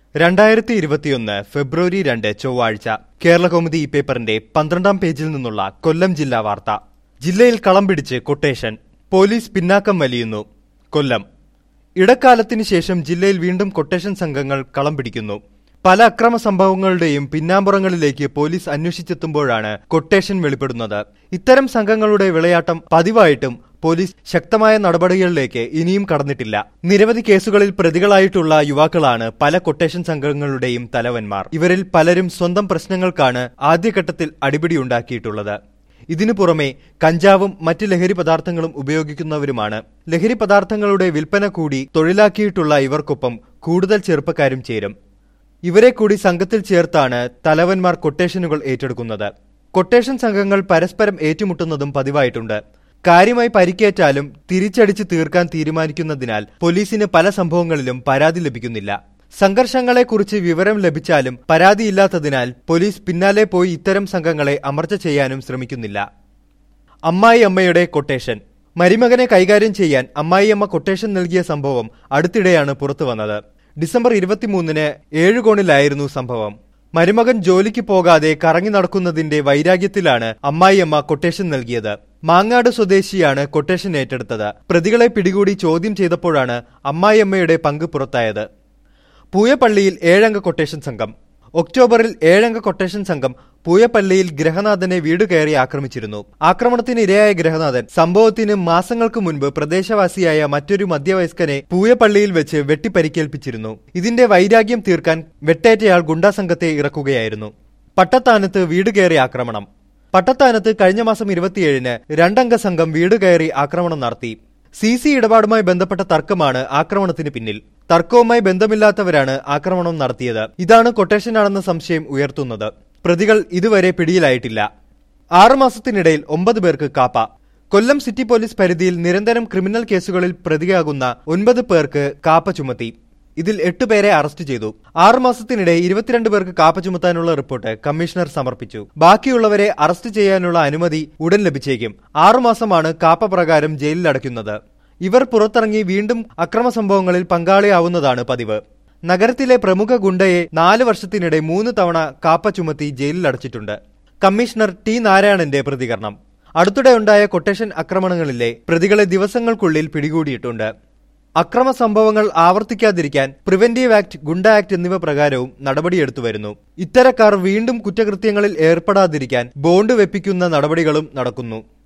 രണ്ടായിരത്തി ഇരുപത്തിയൊന്ന് ഫെബ്രുവരി രണ്ട് ചൊവ്വാഴ്ച കേരളകൗമുദി ഈ പേപ്പറിന്റെ പന്ത്രണ്ടാം പേജിൽ നിന്നുള്ള കൊല്ലം ജില്ലാ വാർത്ത ജില്ലയിൽ കളം പിടിച്ച് കൊട്ടേഷൻ പോലീസ് പിന്നാക്കം വലിയുന്നു കൊല്ലം ഇടക്കാലത്തിന് ശേഷം ജില്ലയിൽ വീണ്ടും കൊട്ടേഷൻ സംഘങ്ങൾ കളം പിടിക്കുന്നു പല അക്രമ സംഭവങ്ങളുടെയും പിന്നാമ്പുറങ്ങളിലേക്ക് പോലീസ് അന്വേഷിച്ചെത്തുമ്പോഴാണ് കൊട്ടേഷൻ വെളിപ്പെടുന്നത് ഇത്തരം സംഘങ്ങളുടെ വിളയാട്ടം പതിവായിട്ടും പോലീസ് ശക്തമായ നടപടികളിലേക്ക് ഇനിയും കടന്നിട്ടില്ല നിരവധി കേസുകളിൽ പ്രതികളായിട്ടുള്ള യുവാക്കളാണ് പല കൊട്ടേഷൻ സംഘങ്ങളുടെയും തലവന്മാർ ഇവരിൽ പലരും സ്വന്തം പ്രശ്നങ്ങൾക്കാണ് ആദ്യഘട്ടത്തിൽ അടിപിടിയുണ്ടാക്കിയിട്ടുള്ളത് ഇതിനു പുറമെ കഞ്ചാവും മറ്റ് ലഹരി പദാർത്ഥങ്ങളും ഉപയോഗിക്കുന്നവരുമാണ് ലഹരി പദാർത്ഥങ്ങളുടെ വിൽപ്പന കൂടി തൊഴിലാക്കിയിട്ടുള്ള ഇവർക്കൊപ്പം കൂടുതൽ ചെറുപ്പക്കാരും ചേരും ഇവരെ കൂടി സംഘത്തിൽ ചേർത്താണ് തലവന്മാർ കൊട്ടേഷനുകൾ ഏറ്റെടുക്കുന്നത് കൊട്ടേഷൻ സംഘങ്ങൾ പരസ്പരം ഏറ്റുമുട്ടുന്നതും പതിവായിട്ടുണ്ട് കാര്യമായി പരിക്കേറ്റാലും തിരിച്ചടിച്ച് തീർക്കാൻ തീരുമാനിക്കുന്നതിനാൽ പോലീസിന് പല സംഭവങ്ങളിലും പരാതി ലഭിക്കുന്നില്ല സംഘർഷങ്ങളെക്കുറിച്ച് വിവരം ലഭിച്ചാലും പരാതിയില്ലാത്തതിനാൽ പോലീസ് പിന്നാലെ പോയി ഇത്തരം സംഘങ്ങളെ അമർച്ച ചെയ്യാനും ശ്രമിക്കുന്നില്ല അമ്മായി അമ്മയുടെ കൊട്ടേഷൻ മരുമകനെ കൈകാര്യം ചെയ്യാൻ അമ്മായിയമ്മ കൊട്ടേഷൻ നൽകിയ സംഭവം അടുത്തിടെയാണ് പുറത്തു വന്നത് ഡിസംബർ ഇരുപത്തിമൂന്നിന് ഏഴുകോണിലായിരുന്നു സംഭവം മരുമകൻ ജോലിക്ക് പോകാതെ കറങ്ങി നടക്കുന്നതിന്റെ വൈരാഗ്യത്തിലാണ് അമ്മായിയമ്മ കൊട്ടേഷൻ നൽകിയത് മാങ്ങാട് സ്വദേശിയാണ് കൊട്ടേഷൻ ഏറ്റെടുത്തത് പ്രതികളെ പിടികൂടി ചോദ്യം ചെയ്തപ്പോഴാണ് അമ്മായിയമ്മയുടെ പങ്ക് പുറത്തായത് പൂയപ്പള്ളിയിൽ ഏഴംഗ കൊട്ടേഷൻ സംഘം ഒക്ടോബറിൽ ഏഴംഗ കൊട്ടേഷൻ സംഘം പൂയപ്പള്ളിയിൽ ഗ്രഹനാഥനെ വീട് കയറി ആക്രമിച്ചിരുന്നു ആക്രമണത്തിന് ഇരയായ ഗ്രഹനാഥൻ സംഭവത്തിന് മാസങ്ങൾക്ക് മുൻപ് പ്രദേശവാസിയായ മറ്റൊരു മധ്യവയസ്കനെ പൂയപ്പള്ളിയിൽ വെച്ച് വെട്ടിപ്പരിക്കേൽപ്പിച്ചിരുന്നു ഇതിന്റെ വൈരാഗ്യം തീർക്കാൻ വെട്ടേറ്റയാൾ ഗുണ്ടാസംഘത്തെ ഇറക്കുകയായിരുന്നു പട്ടത്താനത്ത് വീട് കയറി ആക്രമണം പട്ടത്താനത്ത് കഴിഞ്ഞ മാസം ഇരുപത്തിയേഴിന് രണ്ടംഗ സംഘം വീട് കയറി ആക്രമണം നടത്തി സി സി ഇടപാടുമായി ബന്ധപ്പെട്ട തർക്കമാണ് ആക്രമണത്തിന് പിന്നിൽ തർക്കവുമായി ബന്ധമില്ലാത്തവരാണ് ആക്രമണം നടത്തിയത് ഇതാണ് കൊട്ടേഷനാണെന്ന സംശയം ഉയർത്തുന്നത് പ്രതികൾ ഇതുവരെ പിടിയിലായിട്ടില്ല ആറുമാസത്തിനിടയിൽ ഒമ്പത് പേർക്ക് കാപ്പ കൊല്ലം സിറ്റി പോലീസ് പരിധിയിൽ നിരന്തരം ക്രിമിനൽ കേസുകളിൽ പ്രതിയാകുന്ന ഒൻപത് പേർക്ക് കാപ്പ ചുമത്തി ഇതിൽ എട്ടുപേരെ അറസ്റ്റ് ചെയ്തു ആറുമാസത്തിനിടെ ഇരുപത്തിരണ്ട് പേർക്ക് കാപ്പ ചുമത്താനുള്ള റിപ്പോർട്ട് കമ്മീഷണർ സമർപ്പിച്ചു ബാക്കിയുള്ളവരെ അറസ്റ്റ് ചെയ്യാനുള്ള അനുമതി ഉടൻ ലഭിച്ചേക്കും ആറുമാസമാണ് കാപ്പ പ്രകാരം ജയിലിൽ അടയ്ക്കുന്നത് ഇവർ പുറത്തിറങ്ങി വീണ്ടും അക്രമ സംഭവങ്ങളിൽ പങ്കാളിയാവുന്നതാണ് പതിവ് നഗരത്തിലെ പ്രമുഖ ഗുണ്ടയെ നാല് വർഷത്തിനിടെ മൂന്ന് തവണ കാപ്പ ചുമത്തി ജയിലിൽ അടച്ചിട്ടുണ്ട് കമ്മീഷണർ ടി നാരായണന്റെ പ്രതികരണം അടുത്തിടെ ഉണ്ടായ കൊട്ടേഷൻ ആക്രമണങ്ങളിലെ പ്രതികളെ ദിവസങ്ങൾക്കുള്ളിൽ പിടികൂടിയിട്ടുണ്ട് അക്രമ സംഭവങ്ങൾ ആവർത്തിക്കാതിരിക്കാൻ പ്രിവന്റീവ് ആക്ട് ഗുണ്ട ആക്ട് എന്നിവ പ്രകാരവും നടപടിയെടുത്തു വരുന്നു ഇത്തരക്കാർ വീണ്ടും കുറ്റകൃത്യങ്ങളിൽ ഏർപ്പെടാതിരിക്കാൻ ബോണ്ട് വെപ്പിക്കുന്ന നടപടികളും നടക്കുന്നു